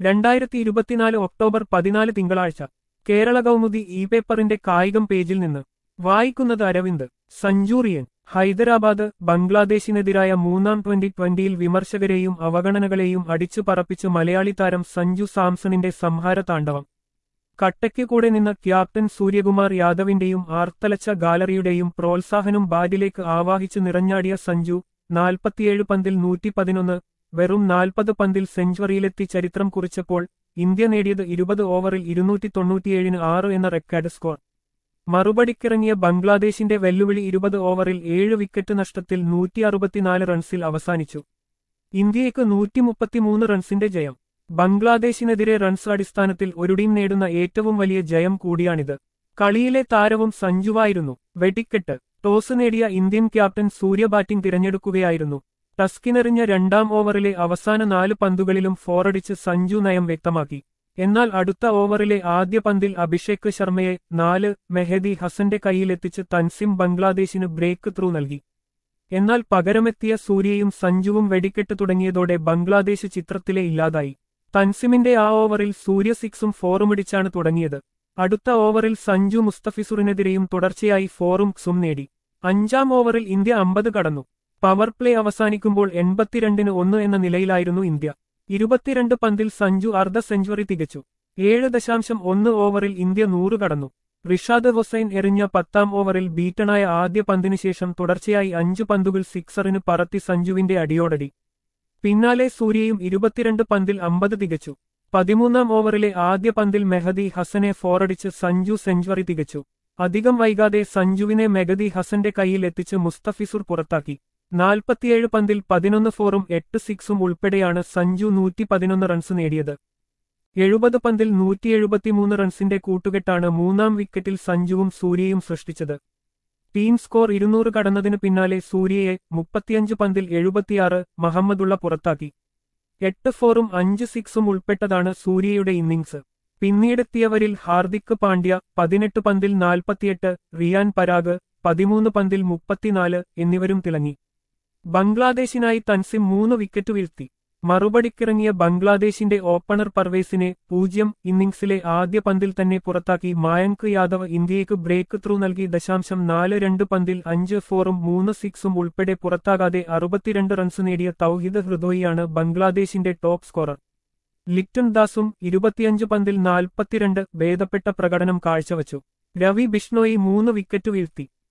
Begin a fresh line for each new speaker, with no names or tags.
രണ്ടായിരത്തി ഇരുപത്തിനാല് ഒക്ടോബർ പതിനാല് തിങ്കളാഴ്ച കേരള കൗമുദി ഇ പേപ്പറിന്റെ കായികം പേജിൽ നിന്ന് വായിക്കുന്നത് അരവിന്ദ് സഞ്ജൂറിയൻ ഹൈദരാബാദ് ബംഗ്ലാദേശിനെതിരായ മൂന്നാം ട്വന്റി ട്വന്റിയിൽ വിമർശകരെയും അവഗണനകളെയും അടിച്ചു പറപ്പിച്ച് മലയാളി താരം സഞ്ജു സാംസണിന്റെ സംഹാര താണ്ഡവം കട്ടയ്ക്ക് കൂടെ നിന്ന ക്യാപ്റ്റൻ സൂര്യകുമാർ യാദവിന്റെയും ആർത്തലച്ച ഗാലറിയുടെയും പ്രോത്സാഹനം ബാറ്റിലേക്ക് ആവാഹിച്ച് നിറഞ്ഞാടിയ സഞ്ജു നാൽപ്പത്തിയേഴ് പന്തിൽ നൂറ്റി പതിനൊന്ന് വെറും നാൽപ്പത് പന്തിൽ സെഞ്ചുറിയിലെത്തി ചരിത്രം കുറിച്ചപ്പോൾ ഇന്ത്യ നേടിയത് ഇരുപത് ഓവറിൽ ഇരുന്നൂറ്റി തൊണ്ണൂറ്റിയേഴിന് ആറ് എന്ന റെക്കോർഡ് സ്കോർ മറുപടിക്കിറങ്ങിയ ബംഗ്ലാദേശിന്റെ വെല്ലുവിളി ഇരുപത് ഓവറിൽ ഏഴ് വിക്കറ്റ് നഷ്ടത്തിൽ നൂറ്റി അറുപത്തിനാല് റൺസിൽ അവസാനിച്ചു ഇന്ത്യയ്ക്ക് നൂറ്റിമുപ്പത്തിമൂന്ന് റൺസിന്റെ ജയം ബംഗ്ലാദേശിനെതിരെ റൺസ് അടിസ്ഥാനത്തിൽ ഒരു ടീം നേടുന്ന ഏറ്റവും വലിയ ജയം കൂടിയാണിത് കളിയിലെ താരവും സഞ്ജുവായിരുന്നു വെടിക്കെട്ട് ടോസ് നേടിയ ഇന്ത്യൻ ക്യാപ്റ്റൻ സൂര്യ ബാറ്റിംഗ് തിരഞ്ഞെടുക്കുകയായിരുന്നു ടസ്കിനെറിഞ്ഞ രണ്ടാം ഓവറിലെ അവസാന നാല് പന്തുകളിലും ഫോറടിച്ച് സഞ്ജു നയം വ്യക്തമാക്കി എന്നാൽ അടുത്ത ഓവറിലെ ആദ്യ പന്തിൽ അഭിഷേക് ശർമ്മയെ നാല് മെഹദി ഹസന്റെ കൈയിലെത്തിച്ച് തൻസിം ബംഗ്ലാദേശിന് ബ്രേക്ക് ത്രൂ നൽകി എന്നാൽ പകരമെത്തിയ സൂര്യയും സഞ്ജുവും വെടിക്കെട്ട് തുടങ്ങിയതോടെ ബംഗ്ലാദേശ് ചിത്രത്തിലെ ഇല്ലാതായി തൻസിമിന്റെ ആ ഓവറിൽ സൂര്യ സിക്സും ഫോറുമിടിച്ചാണ് തുടങ്ങിയത് അടുത്ത ഓവറിൽ സഞ്ജു മുസ്തഫിസുറിനെതിരെയും തുടർച്ചയായി ഫോറും ക്സും നേടി അഞ്ചാം ഓവറിൽ ഇന്ത്യ അമ്പത് കടന്നു പവർ പ്ലേ അവസാനിക്കുമ്പോൾ എൺപത്തിരണ്ടിന് ഒന്ന് എന്ന നിലയിലായിരുന്നു ഇന്ത്യ ഇരുപത്തിരണ്ട് പന്തിൽ സഞ്ജു അർദ്ധ സെഞ്ചുറി തികച്ചു ഏഴ് ദശാംശം ഒന്ന് ഓവറിൽ ഇന്ത്യ നൂറ് കടന്നു റിഷാദ് ഹുസൈൻ എറിഞ്ഞ പത്താം ഓവറിൽ ബീറ്റണായ ആദ്യ പന്തിനു ശേഷം തുടർച്ചയായി അഞ്ചു പന്തുകൾ സിക്സറിന് പറത്തി സഞ്ജുവിന്റെ അടിയോടടി പിന്നാലെ സൂര്യയും ഇരുപത്തിരണ്ട് പന്തിൽ അമ്പത് തികച്ചു പതിമൂന്നാം ഓവറിലെ ആദ്യ പന്തിൽ മെഹദി ഹസനെ ഫോറടിച്ച് സഞ്ജു സെഞ്ചുറി തികച്ചു അധികം വൈകാതെ സഞ്ജുവിനെ മെഹദി ഹസന്റെ കൈയിൽ എത്തിച്ച് മുസ്തഫിസുർ പുറത്താക്കി നാൽപ്പത്തിയേഴ് പന്തിൽ പതിനൊന്ന് ഫോറും എട്ട് സിക്സും ഉൾപ്പെടെയാണ് സഞ്ജു നൂറ്റി പതിനൊന്ന് റൺസ് നേടിയത് എഴുപത് പന്തിൽ നൂറ്റി എഴുപത്തിമൂന്ന് റൺസിന്റെ കൂട്ടുകെട്ടാണ് മൂന്നാം വിക്കറ്റിൽ സഞ്ജുവും സൂര്യയും സൃഷ്ടിച്ചത് ടീം സ്കോർ ഇരുന്നൂറ് കടന്നതിനു പിന്നാലെ സൂര്യയെ മുപ്പത്തിയഞ്ച് പന്തിൽ എഴുപത്തിയാറ് മഹമ്മദുള്ള പുറത്താക്കി എട്ട് ഫോറും അഞ്ച് സിക്സും ഉൾപ്പെട്ടതാണ് സൂര്യയുടെ ഇന്നിംഗ്സ് പിന്നീടെത്തിയവരിൽ ഹാർദിക് പാണ്ഡ്യ പതിനെട്ട് പന്തിൽ നാൽപ്പത്തിയെട്ട് റിയാൻ പരാഗ് പതിമൂന്ന് പന്തിൽ മുപ്പത്തിനാല് എന്നിവരും തിളങ്ങി ബംഗ്ലാദേശിനായി തൻസിം മൂന്ന് വിക്കറ്റ് വീഴ്ത്തി മറുപടിക്കിറങ്ങിയ ബംഗ്ലാദേശിന്റെ ഓപ്പണർ പർവേസിനെ പൂജ്യം ഇന്നിംഗ്സിലെ ആദ്യ പന്തിൽ തന്നെ പുറത്താക്കി മായങ്ക് യാദവ് ഇന്ത്യയ്ക്ക് ബ്രേക്ക് ത്രൂ നൽകി ദശാംശം നാല് രണ്ട് പന്തിൽ അഞ്ച് ഫോറും മൂന്ന് സിക്സും ഉൾപ്പെടെ പുറത്താകാതെ അറുപത്തിരണ്ട് റൺസ് നേടിയ തൗഹിദ് ഹൃദോയിയാണ് ബംഗ്ലാദേശിന്റെ ടോപ്പ് സ്കോറർ ലിറ്റൺ ദാസും ഇരുപത്തിയഞ്ച് പന്തിൽ നാൽപ്പത്തിരണ്ട് ഭേദപ്പെട്ട പ്രകടനം കാഴ്ചവച്ചു രവി ബിഷ്ണോയി മൂന്ന് വിക്കറ്റ് വീഴ്ത്തി